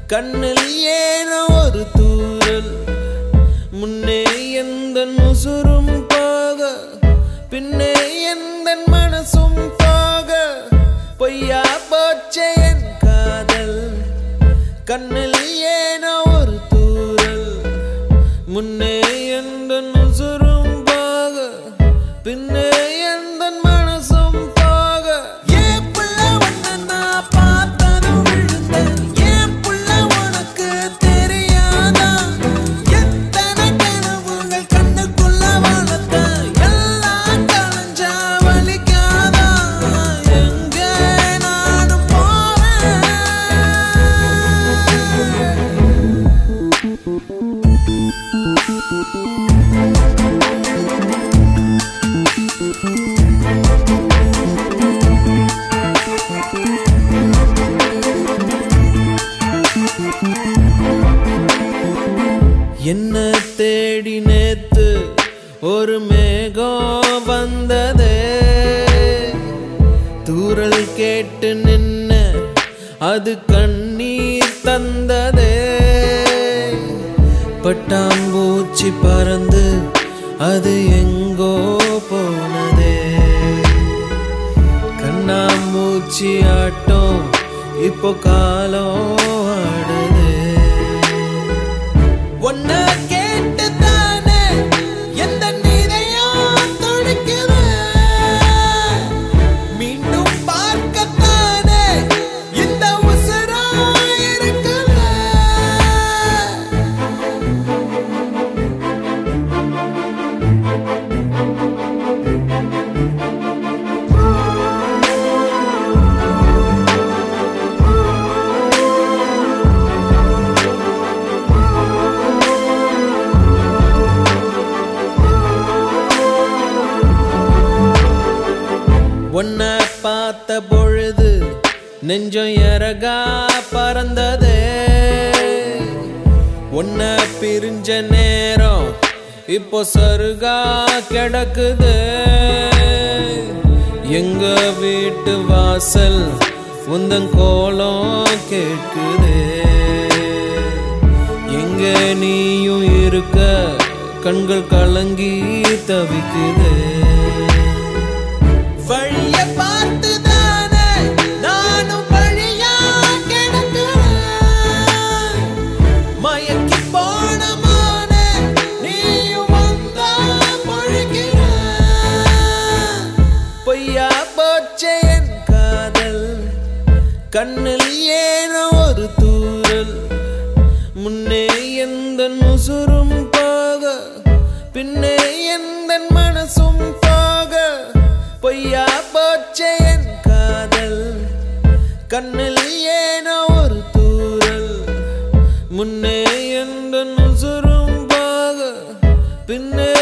கண்ணில் ஏனோ ஒரு தூரல் முன்னே எந்த உசுரும் போக பின்னே எந்த மனசும் போக பொய்யா போச்சே என் காதல் கண்ணில் ஏனோ ஒரு தூரல் முன்னே எந்த உசுரும் போக பின்னே எந்த மனசும் போக ஏன் புள்ள உன்னை நான் பார்த்ததும் விழுந்தேன். ஏன் புள்ள உனக்கு தெரியாதா? எத்தனை கனவுகள் கண்ணுக்குள்ள வளர்த்தேன். எல்லாம் கலைஞ்சா வலிக்காதா? எங்கே நானும் போறேன் என்ன தேடி நேத்து ஒரு மேகம் வந்ததே தூரல் கேட்டு நின்ன அது கண்ணீர் தந்ததே பட்டாம்பூச்சி பறந்து அது எங்கோ போனதே கண்ணாமூச்சி ஆட்டம் இப்போ காலம் ஆடுதே ஒன்ன கேட்டு தானே எந்த நீரையும் துடிக்குது மீண்டும் பார்க்கத்தானே இந்த உசுரா இருக்குது உன்ன பார்த்த பொழுது நெஞ்சம் இறகா பறந்ததே உன்ன பிரிஞ்ச நேரம் இப்போ சருகா கிடக்குது எங்க வீட்டு வாசல் உந்தன் கோலம் கேட்குது எங்க நீயும் இருக்க கண்கள் கலங்கி தவிக்குது வழிய பார்த்து தானே நானும் வழியா கிடக்கிறேன் மயக்கி போன மானே நீயும் வந்தா பொழிக்கிற பொய்யா போச்சே என் காதல் கண்ணில் ஏனோ ஒரு தூரல் முன்னே எந்த உசுரும் போக பின்னே எந்த மனசும் போக பொய்யா போச்சே என் காதல் கண்ணில் ஏனோ ஒரு தூரல் முன்னே எந்த உசுரும் போக பின்னே